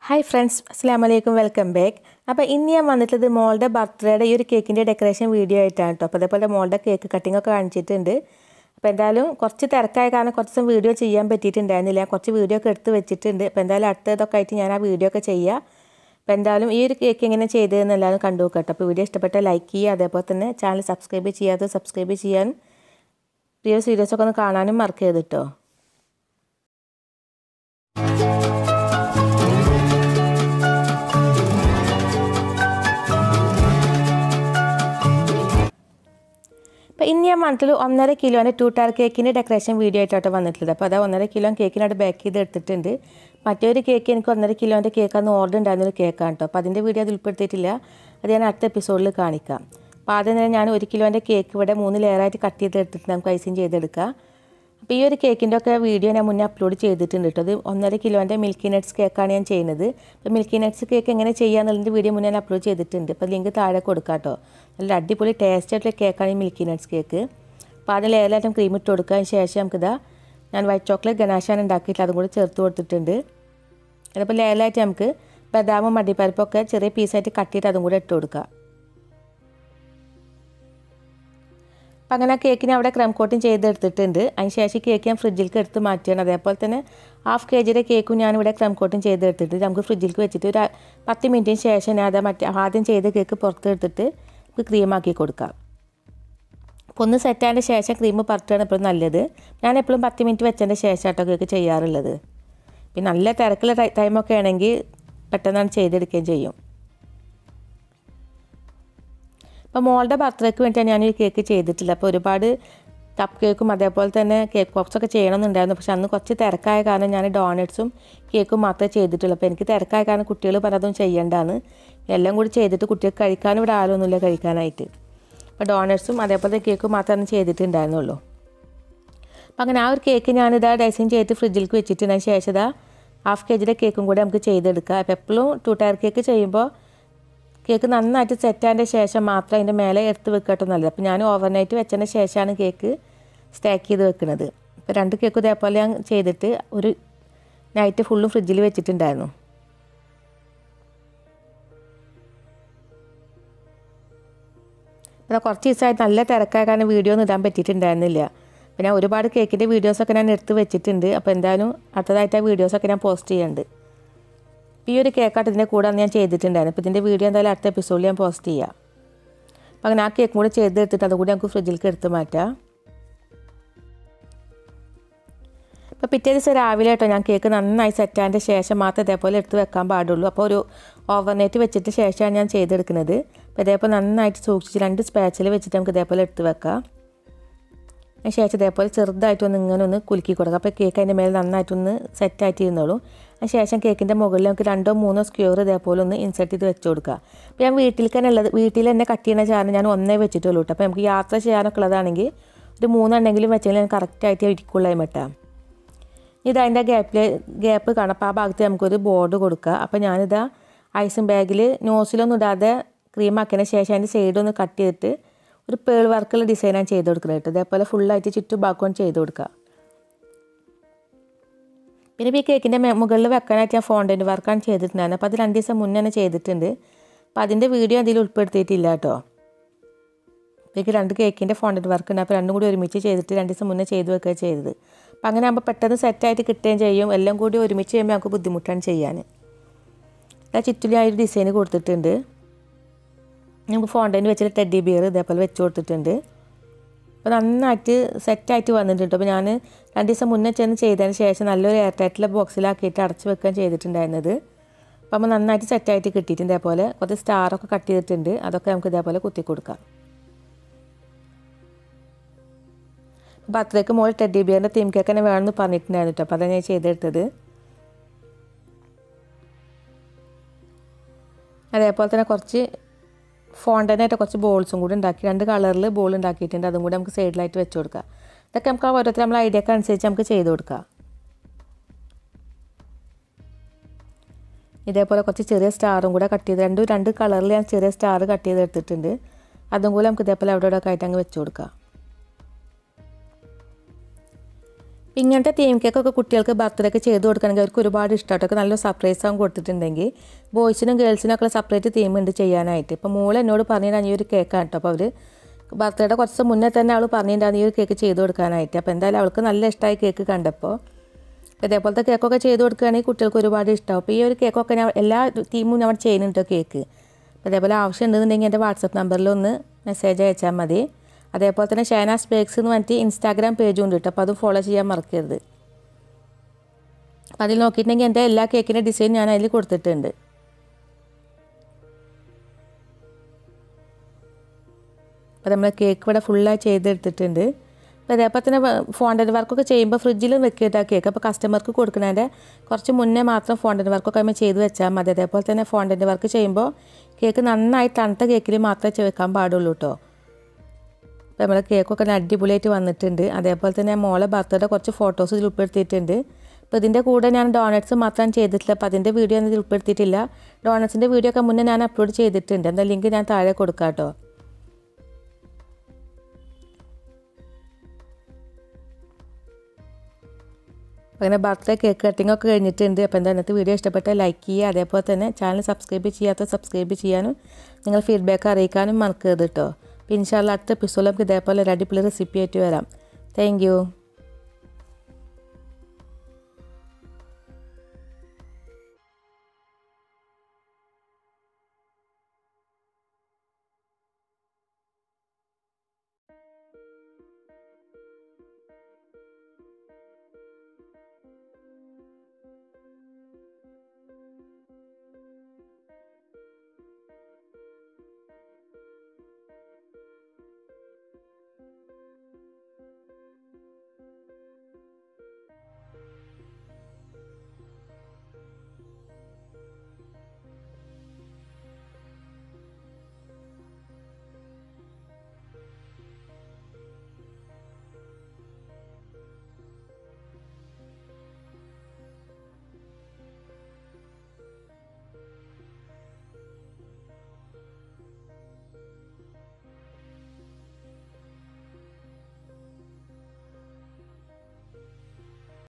hi friends അസ്സാം വലൈക്കും welcome back അപ്പോൾ ഇന്ന് ഞാൻ വന്നിട്ടുള്ളത് മോളുടെ ബർത്ത്ഡേയുടെ ഈ ഒരു കേക്കിൻ്റെ ഡെക്കറേഷൻ വീഡിയോ ആയിട്ടാണ് കേട്ടോ അപ്പോൾ അതേപോലെ മോളുടെ കേക്ക് കട്ടിംഗ് ഒക്കെ കാണിച്ചിട്ടുണ്ട് അപ്പോൾ എന്തായാലും കുറച്ച് തിരക്കായ കാരണം കുറച്ച് ദിവസം വീഡിയോ ചെയ്യാൻ പറ്റിയിട്ടുണ്ടായിരുന്നില്ല കുറച്ച് വീഡിയോ ഒക്കെ എടുത്ത് വെച്ചിട്ടുണ്ട് അപ്പോൾ എന്തായാലും അടുത്തതൊക്കെ ആയിട്ട് ഞാൻ ആ വീഡിയോ ഒക്കെ ചെയ്യുക അപ്പോൾ എന്തായാലും ഈ ഒരു കേക്ക് എങ്ങനെ ചെയ്തതെന്ന് എല്ലാവരും കണ്ടു കേട്ടോ അപ്പോൾ വീഡിയോ ഇഷ്ടപ്പെട്ട ലൈക്ക് ചെയ്യുക അതേപോലെ തന്നെ ചാനൽ സബ്സ്ക്രൈബ് ചെയ്യാതെ സബ്സ്ക്രൈബ് ചെയ്യാനും പ്രീവിയസ് വീഡിയോസൊക്കെ ഒന്ന് കാണാനും മറക്കരുത് കേട്ടോ അപ്പോൾ ഇന്ന് ഞാൻ വന്നിട്ടുള്ള ഒന്നര കിലോൻ്റെ ടൂ ടയർ കേക്കിൻ്റെ ഡെക്കറേഷൻ വീഡിയോ ആയിട്ടാണ് വന്നിട്ടുള്ളത് അപ്പോൾ അത് ഒന്നര കിലോ കേക്കിനോട് ബാക്ക് ചെയ്ത് എടുത്തിട്ടുണ്ട് മറ്റൊരു കേക്ക് എനിക്ക് ഒന്നര കിലോൻ്റെ കേക്ക് അന്ന് ഓർഡർ ഉണ്ടായിരുന്ന ഒരു കേക്കാണ് കേട്ടോ അപ്പോൾ അതിൻ്റെ വീഡിയോ അത് ഉൾപ്പെടുത്തിയിട്ടില്ല അത് ഞാൻ അടുത്ത എപ്പിസോഡിൽ കാണിക്കാം അപ്പോൾ ആദ്യം തന്നെ ഞാൻ ഒരു കിലോൻ്റെ കേക്ക് ഇവിടെ മൂന്ന് ലെയറായിട്ട് കട്ട് ചെയ്ത് എടുത്തിട്ട് നമുക്ക് ഐസിങ് ചെയ്തെടുക്കാം അപ്പോൾ ഈ ഒരു കേക്കിൻ്റെ ഒക്കെ വീഡിയോ ഞാൻ മുന്നേ അപ്ലോഡ് ചെയ്തിട്ടുണ്ട് കേട്ടോ അത് ഒന്നര കിലോൻ്റെ മിൽക്കി നട്ട്സ് കേക്കാണ് ഞാൻ ചെയ്യുന്നത് അപ്പോൾ മിൽക്കി നട്ട്സ് കേക്ക് എങ്ങനെ ചെയ്യാന്നുള്ളതിൻ്റെ വീഡിയോ മുന്നേ ഞാൻ അപ്ലോഡ് ചെയ്തിട്ടുണ്ട് അപ്പോൾ ലിങ്ക് താഴെ കൊടുക്കാം കേട്ടോ നല്ല അടിപൊളി ടേസ്റ്റ് ആയിട്ടുള്ള കേക്കാണ് ഈ മിൽക്കി നട്ട്സ് കേക്ക് അപ്പോൾ ആദ്യം ലെയറിലായിട്ടും ക്രീം ഇട്ട് കൊടുക്കുക ശേഷം നമുക്കിതാ ഞാൻ വൈറ്റ് ചോക്ലേറ്റ് ഗനാശാണ് ഉണ്ടാക്കിയിട്ട് അതും കൂടി ചേർത്ത് കൊടുത്തിട്ടുണ്ട് അതപ്പോൾ ലെയറിലായിട്ട് നമുക്ക് ബദാമും മടിപ്പരിപ്പൊക്കെ ചെറിയ പീസായിട്ട് കട്ട് ചെയ്തിട്ട് അതും കൂടി ഇട്ട് കൊടുക്കുക അപ്പം അങ്ങനെ ആ കേക്കിന് അവിടെ ക്രം കോട്ടിങ് ചെയ്തെടുത്തിട്ടുണ്ട് അതിന് ശേഷം കേക്ക് ഞാൻ ഫ്രിഡ്ജിലേക്ക് എടുത്ത് മാറ്റുകയാണ് അതേപോലെ തന്നെ ഹാഫ് കെ ജിയുടെ കേക്കും ഞാനിവിടെ ക്രം കോട്ടിങ് ചെയ്തെടുത്തിട്ട് നമുക്ക് ഫ്രിഡ്ജിലേക്ക് വെച്ചിട്ട് ഒരു പത്ത് മിനിറ്റിന് ശേഷം ഞാൻ അത് മറ്റേ ആദ്യം ചെയ്ത കേക്ക് പുറത്തെടുത്തിട്ട് നമുക്ക് ക്രീമാക്കി കൊടുക്കാം അപ്പോൾ ഒന്ന് സെറ്റായതിൻ്റെ ശേഷം ക്രീം പരട്ടുകയാണ് എപ്പോഴും നല്ലത് ഞാൻ എപ്പോഴും പത്ത് മിനിറ്റ് വെച്ചതിൻ്റെ ശേഷം കേട്ടോ കേക്ക് ചെയ്യാറുള്ളത് പിന്നെ നല്ല തിരക്കുള്ള ടൈമൊക്കെ ആണെങ്കിൽ പെട്ടെന്നാണ് ചെയ്തെടുക്കുകയും ചെയ്യും അപ്പോൾ മോളുടെ ബർത്ത്ഡേക്ക് വേണ്ടിയിട്ടാണ് ഞാൻ ഈ കേക്ക് ചെയ്തിട്ടില്ല അപ്പോൾ ഒരുപാട് കപ്പ് കേക്കും അതേപോലെ തന്നെ കേക്ക് ബോക്സൊക്കെ ചെയ്യണമെന്നുണ്ടായിരുന്നു പക്ഷെ അന്ന് കുറച്ച് തിരക്കായ കാരണം ഞാൻ ഡോണറ്റ്സും കേക്കും മാത്രമേ ചെയ്തിട്ടുള്ളൂ അപ്പോൾ എനിക്ക് തിരക്കായ കാരണം കുട്ടികൾ പലതും ചെയ്യേണ്ടതാണ് എല്ലാം കൂടി ചെയ്തിട്ട് കുട്ടികൾക്ക് കഴിക്കാനും ഇവിടെ ആരൊന്നുമില്ല കഴിക്കാനായിട്ട് അപ്പോൾ ഡോണറ്റ്സും അതേപോലെ കേക്കും മാത്രമേ ചെയ്തിട്ടുണ്ടായിരുന്നുള്ളൂ അപ്പോൾ അങ്ങനെ ആ ഒരു കേക്ക് ഞാനിതാ ഡൈസിങ് ചെയ്തിട്ട് ഫ്രിഡ്ജിലേക്ക് വെച്ചിട്ടുണ്ട് അതിന് ശേഷം ഇതാ ഹാഫ് കെ ജിയുടെ കേക്കും കൂടി നമുക്ക് ചെയ്തെടുക്കാം അപ്പോൾ എപ്പോഴും ടു ടയർ കേക്ക് ചെയ്യുമ്പോൾ കേക്ക് നന്നായിട്ട് സെറ്റായതിൻ്റെ ശേഷം മാത്രം അതിൻ്റെ മേലെ എടുത്ത് വെക്കട്ടോ നല്ലത് അപ്പോൾ ഞാൻ ഓവർനൈറ്റ് വെച്ചതിന് ശേഷമാണ് കേക്ക് സ്റ്റാക്ക് ചെയ്ത് വെക്കുന്നത് ഇപ്പോൾ രണ്ട് കേക്ക് ഇതേപോലെ ഞാൻ ചെയ്തിട്ട് ഒരു നൈറ്റ് ഫുള്ളും ഫ്രിഡ്ജിൽ വെച്ചിട്ടുണ്ടായിരുന്നു അപ്പോൾ കുറച്ച് ദിവസമായിട്ട് നല്ല തിരക്കായ കാരണം വീഡിയോ ഒന്നും ഇടാൻ പറ്റിയിട്ടുണ്ടായിരുന്നില്ല അപ്പോൾ ഞാൻ ഒരുപാട് കേക്കിൻ്റെ വീഡിയോസൊക്കെ ഞാൻ എടുത്ത് വെച്ചിട്ടുണ്ട് അപ്പോൾ എന്തായാലും അടുത്തതായിട്ട് ആ വീഡിയോസൊക്കെ ഞാൻ പോസ്റ്റ് ചെയ്യുന്നുണ്ട് ഈ ഒരു കേക്കാട്ട് ഇതിൻ്റെ കൂടെ ഞാൻ ചെയ്തിട്ടുണ്ടായിരുന്നു അപ്പോൾ ഇതിൻ്റെ വീഡിയോ എന്തായാലും അടുത്ത എപ്പിസോഡിൽ ഞാൻ പോസ്റ്റ് ചെയ്യാം അപ്പോൾ അങ്ങനെ ആ കേക്കും കൂടെ ചെയ്തെടുത്തിട്ട് അതുകൂടി നമുക്ക് ഫ്രിഡ്ജിലേക്ക് എടുത്ത് മാറ്റാം അപ്പോൾ പിറ്റേ ദിവസം രാവിലെ കേട്ടോ ഞാൻ കേക്ക് നന്നായി സെറ്റാൻ്റെ ശേഷം മാത്രം ഇതേപോലെ എടുത്ത് വെക്കാൻ പാടുള്ളൂ അപ്പോൾ ഒരു ഓവർനൈറ്റ് വെച്ചിട്ട് ശേഷമാണ് ഞാൻ ചെയ്തെടുക്കുന്നത് അപ്പോൾ ഇതേപോലെ നന്നായിട്ട് സൂക്ഷിച്ച് രണ്ട് സ്പാച്ചിൽ വെച്ചിട്ട് നമുക്ക് ഇതേപോലെ എടുത്ത് വെക്കാം അതിന് ശേഷം ഇതേപോലെ ചെറുതായിട്ടൊന്ന് ഇങ്ങനെ ഒന്ന് കുലുക്കി കൊടുക്കുക അപ്പോൾ കേക്ക് അതിൻ്റെ മേലെ നന്നായിട്ടൊന്ന് സെറ്റായിട്ട് ഇരുന്നോളൂ അതിന് ശേഷം കേക്കിൻ്റെ മുകളിൽ നമുക്ക് രണ്ടോ മൂന്നോ സ്ക്യൂർ ഇതേപോലെ ഒന്ന് ഇൻസെർട്ട് ചെയ്ത് വെച്ച് കൊടുക്കുക അപ്പോൾ ഞാൻ വീട്ടിൽ തന്നെ ഉള്ളത് വീട്ടിൽ തന്നെ കട്ട് ചെയ്യുന്ന ചാരം ഞാൻ ഒന്നേ വെച്ചിട്ടുള്ളൂ കേട്ടോ അപ്പോൾ നമുക്ക് യാത്ര ചെയ്യാനൊക്കെ ഉള്ളതാണെങ്കിൽ ഒരു മൂന്നെണ്ണെങ്കിലും വെച്ചെങ്കിൽ ഞാൻ കറക്റ്റായിട്ട് ഇരിക്കുള്ളൂ മറ്റാം ഇത് അതിൻ്റെ ഗ്യാപ്പിൽ ഗ്യാപ്പ് കാണാം അപ്പോൾ ആ ഭാഗത്ത് നമുക്കൊരു ബോർഡ് കൊടുക്കുക അപ്പോൾ ഞാനിതാ ഐസും ബാഗിൽ നോസിലൊന്നും ഇടാതെ ക്രീമാക്കിയതിന് ശേഷം അതിൻ്റെ സൈഡൊന്ന് കട്ട് ചെയ്തിട്ട് ഒരു പേൾ വർക്കുള്ള ഡിസൈനാണ് ചെയ്ത് കൊടുക്കുന്നത് കേട്ടോ ഇതേപോലെ ഫുള്ളായിട്ട് ചുറ്റും ഭാഗവും ചെയ്ത് കൊടുക്കുക പിന്നെ ഈ കേക്കിൻ്റെ മുകളിൽ വെക്കാനായിട്ട് ഞാൻ ഫോണ്ടൻറ്റ് വർക്കാണ് ചെയ്തിട്ടുണ്ടായിരുന്നത് അപ്പോൾ അത് രണ്ട് ദിവസം മുന്നേ തന്നെ ചെയ്തിട്ടുണ്ട് അപ്പോൾ അതിൻ്റെ വീഡിയോ അതിൽ ഉൾപ്പെടുത്തിയിട്ടില്ല കേട്ടോ എനിക്ക് രണ്ട് കേക്കിൻ്റെ ഫോണ്ടൻറ്റ് വർക്ക് ഉണ്ട് അപ്പോൾ രണ്ടും കൂടി ഒരുമിച്ച് ചെയ്തിട്ട് രണ്ട് ദിവസം മുന്നേ ചെയ്ത് വെക്കുക ചെയ്തത് അപ്പോൾ അങ്ങനെ ആകുമ്പോൾ പെട്ടെന്ന് സെറ്റായിട്ട് കിട്ടുകയും ചെയ്യും എല്ലാം കൂടി ഒരുമിച്ച് ചെയ്യുമ്പോൾ നമുക്ക് ബുദ്ധിമുട്ടാണ് ചെയ്യാൻ ആ ചുറ്റിലും ആ ഒരു ഡിസൈൻ കൊടുത്തിട്ടുണ്ട് നമുക്ക് ഫോണ്ടൻറ്റ് വെച്ചിട്ട് ടെഡി ബിയർ ഇതേപോലെ വെച്ച് കൊടുത്തിട്ടുണ്ട് അപ്പോൾ നന്നായിട്ട് സെറ്റായിട്ട് വന്നിട്ടുണ്ട് അപ്പോൾ ഞാൻ രണ്ട് ദിവസം മുന്നേ ചെന്ന് ചെയ്തതിന് ശേഷം നല്ലൊരു എയർ ടൈറ്റിലെ ബോക്സിലാക്കിയിട്ട് അടച്ച് വെക്കാൻ ചെയ്തിട്ടുണ്ടായിരുന്നത് അപ്പോൾ നമ്മൾ നന്നായിട്ട് സെറ്റായിട്ട് കിട്ടിയിട്ടുണ്ട് ഇതേപോലെ കുറച്ച് സ്റ്റാറൊക്കെ കട്ട് ചെയ്തിട്ടുണ്ട് അതൊക്കെ നമുക്ക് ഇതേപോലെ കുത്തി കൊടുക്കാം ബർത്ത്ഡേക്ക് മോൾ ടെഡി ബിയറിൻ്റെ തീം കേക്ക് തന്നെ വേണമെന്ന് പറഞ്ഞിട്ടുണ്ടായിരുന്നു കേട്ടോ അപ്പോൾ അതാണ് ഞാൻ ചെയ്തെടുത്തത് അതേപോലെ തന്നെ കുറച്ച് ഫോണ്ടനായിട്ട് കുറച്ച് ബോൾസും കൂടി ഉണ്ടാക്കി രണ്ട് കളറിൽ ബോൾ ഉണ്ടാക്കിയിട്ടുണ്ട് അതും കൂടി നമുക്ക് സൈഡിലായിട്ട് വെച്ച് കൊടുക്കാം ഇതൊക്കെ നമുക്ക് ഓരോരുത്തർ നമ്മൾ ഐഡിയക്ക് അനുസരിച്ച് നമുക്ക് ചെയ്ത് കൊടുക്കാം ഇതേപോലെ കുറച്ച് ചെറിയ സ്റ്റാറും കൂടെ കട്ട് ചെയ്ത് രണ്ടും രണ്ട് കളറിൽ ഞാൻ ചെറിയ സ്റ്റാർ കട്ട് ചെയ്ത് എടുത്തിട്ടുണ്ട് അതും കൂടി നമുക്ക് ഇതേപോലെ അവിടെ ഇവിടെ ആയിട്ട് അങ്ങ് വെച്ച് കൊടുക്കാം ഇങ്ങനത്തെ തീം കേക്കൊക്കെ കുട്ടികൾക്ക് ബർത്ത്ഡേ ഒക്കെ ചെയ്ത് കൊടുക്കണമെങ്കിൽ അവർക്ക് ഒരുപാട് ഇഷ്ടമായിട്ടൊക്കെ നല്ല സർപ്രൈസ് ആകും കൊടുത്തിട്ടുണ്ടെങ്കിൽ ബോയ്സിനും ഗേൾസിനും ഒക്കെ സെപ്പറേറ്റ് തീം ഉണ്ട് ചെയ്യാനായിട്ട് ഇപ്പോൾ മോൾ എന്നോട് പറഞ്ഞിട്ടാണ് ഈ ഒരു കേക്കാണ് കേട്ടോ അപ്പോൾ അവർ ബർത്ത്ഡേയുടെ കുറച്ച് ദിവസം മുന്നേ തന്നെ അവൾ പറഞ്ഞിട്ടാണ് ഈ ഒരു കേക്ക് ചെയ്ത് കൊടുക്കാനായിട്ട് അപ്പോൾ എന്തായാലും അവൾക്ക് നല്ല ഇഷ്ടമായി കേക്ക് കണ്ടപ്പോൾ ഇതേപോലത്തെ കേക്കൊക്കെ ചെയ്ത് കൊടുക്കുകയാണെങ്കിൽ കുട്ടികൾക്ക് ഒരുപാട് ഇഷ്ടമാവും അപ്പോൾ ഈ ഒരു കേക്കൊക്കെ ഞാൻ എല്ലാ ടീമും ഞാൻ ചെയ്യുന്നുണ്ട് കേക്ക് അപ്പോൾ അതേപോലെ ആവശ്യം ഉണ്ടെന്നുണ്ടെങ്കിൽ എൻ്റെ വാട്സപ്പ് നമ്പറിൽ ഒന്ന് മെസ്സേജ് അയച്ചാൽ മതി അതേപോലെ തന്നെ ഷൈനാസ് ബേക്സ് എന്ന് പറഞ്ഞിട്ട് ഇൻസ്റ്റാഗ്രാം പേജും ഉണ്ട് കേട്ടോ അപ്പോൾ അത് ഫോളോ ചെയ്യാൻ മറക്കരുത് അപ്പോൾ അതിൽ നോക്കിയിട്ടുണ്ടെങ്കിൽ എൻ്റെ എല്ലാ കേക്കിൻ്റെ ഡിസൈൻ ഞാൻ അതിൽ കൊടുത്തിട്ടുണ്ട് അപ്പോൾ നമ്മൾ കേക്ക് ഇവിടെ ഫുള്ളായി ചെയ്തെടുത്തിട്ടുണ്ട് അപ്പോൾ അതേപോലെ തന്നെ ഫോണ്ടൻ്റ് വർക്കൊക്കെ ചെയ്യുമ്പോൾ ഫ്രിഡ്ജിൽ വെക്കിയിട്ട് ആ കേക്ക് അപ്പോൾ കസ്റ്റമർക്ക് കൊടുക്കുന്നതിൻ്റെ കുറച്ച് മുന്നേ മാത്രം ഫോണ്ടൻ്റ് വർക്കൊക്കെ നമ്മൾ ചെയ്ത് വെച്ചാൽ മതി അതേപോലെ തന്നെ ഫോണ്ടൻ്റ് വർക്ക് ചെയ്യുമ്പോൾ കേക്ക് നന്നായി തണുത്ത കേക്കിൽ മാത്രമേ വെക്കാൻ പാടുള്ളൂ കേട്ടോ അപ്പോൾ നമ്മുടെ കേക്കൊക്കെ അടിപൊളിയായിട്ട് വന്നിട്ടുണ്ട് അതേപോലെ തന്നെ മോളെ ബർത്ത്ഡേ കുറച്ച് ഫോട്ടോസ് ഇതിൽ ഉൾപ്പെടുത്തിയിട്ടുണ്ട് അപ്പോൾ ഇതിൻ്റെ കൂടെ ഞാൻ ഡോണറ്റ്സ് മാത്രം ചെയ്തിട്ടില്ല അപ്പോൾ അതിൻ്റെ വീഡിയോ ഒന്നും ഇതിൽ ഉൾപ്പെടുത്തിയിട്ടില്ല ഡോണറ്റ്സിൻ്റെ വീഡിയോ ഒക്കെ മുന്നേ ഞാൻ അപ്ലോഡ് ചെയ്തിട്ടുണ്ട് എന്താ ലിങ്ക് ഞാൻ താഴെ കൊടുക്കാം കേട്ടോ അങ്ങനെ ബർത്ത്ഡേ കേക്ക് കട്ടിംഗ് ഒക്കെ കഴിഞ്ഞിട്ടുണ്ട് അപ്പോൾ എന്താ ഇന്നത്തെ വീഡിയോ ഇഷ്ടപ്പെട്ടാൽ ലൈക്ക് ചെയ്യുക അതേപോലെ തന്നെ ചാനൽ സബ്സ്ക്രൈബ് ചെയ്യാത്ത സബ്സ്ക്രൈബ് ചെയ്യാനും നിങ്ങൾ ഫീഡ്ബാക്ക് അറിയിക്കാനും മറക്കരുത് കേട്ടോ അപ്പോൾ ഇൻഷാല്ല അടുത്ത എപ്പിസോഡിൽ നമുക്ക് ഇതേപോലെ ഒരു അടിപൊളി റെസിപ്പി ആയിട്ട് വരാം താങ്ക്